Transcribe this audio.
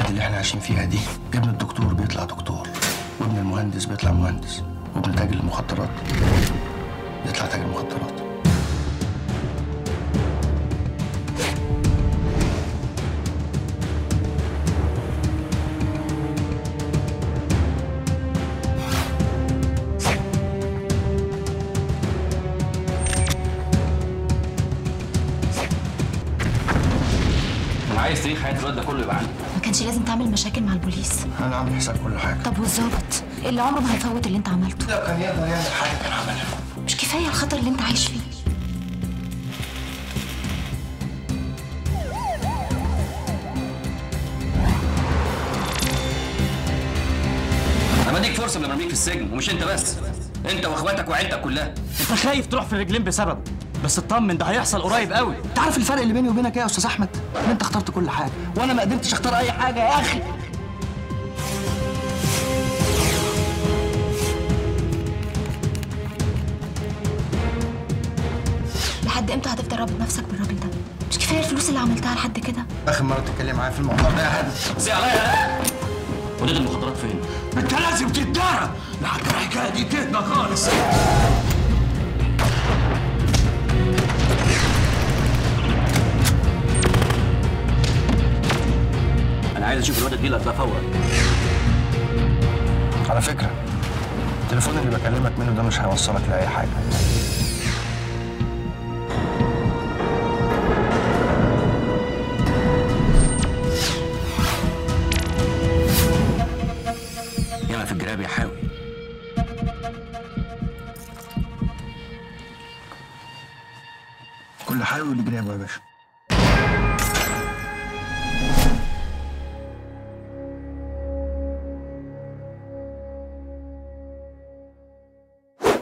البلد اللي احنا عايشين فيها دي ابن الدكتور بيطلع دكتور وابن المهندس بيطلع مهندس وابن تاجر المخدرات بيطلع تاجر مخدرات انا عايز تاريخ حياه الواد ده كله يبقى عندي ما كانش لازم تعمل مشاكل مع البوليس انا عامل حساب كل حاجه طب والظابط اللي عمره ما هيفوت اللي انت عملته لو كان يقدر يعمل حاجه كان عملها مش كفايه الخطر اللي انت عايش فيه انا بديك فرصه قبل ما ارميك في السجن ومش انت بس انت واخواتك وعيلتك كلها انت خايف تروح في الرجلين بسببه بس اطمن ده هيحصل قريب قوي انت عارف الفرق اللي بيني وبينك ايه يا استاذ احمد ان انت اخترت كل حاجه وانا ما قدرتش اختار اي حاجه يا اخي لحد امتى هتفضل رابط نفسك بالراجل ده مش كفايه الفلوس اللي عملتها لحد كده اخر مره تتكلم معايا في الموضوع ده يا هادي زي عليا وديت المخدرات فين؟ انت لازم تتدارى لحد الحكايه دي تهدى خالص انا عايز اشوف الواد الديلر ده فورا على فكره التليفون اللي بكلمك منه ده مش هيوصلك لاي حاجه ياما في الجراب يا حاوي كل حاجه واللي جنابه يا باشا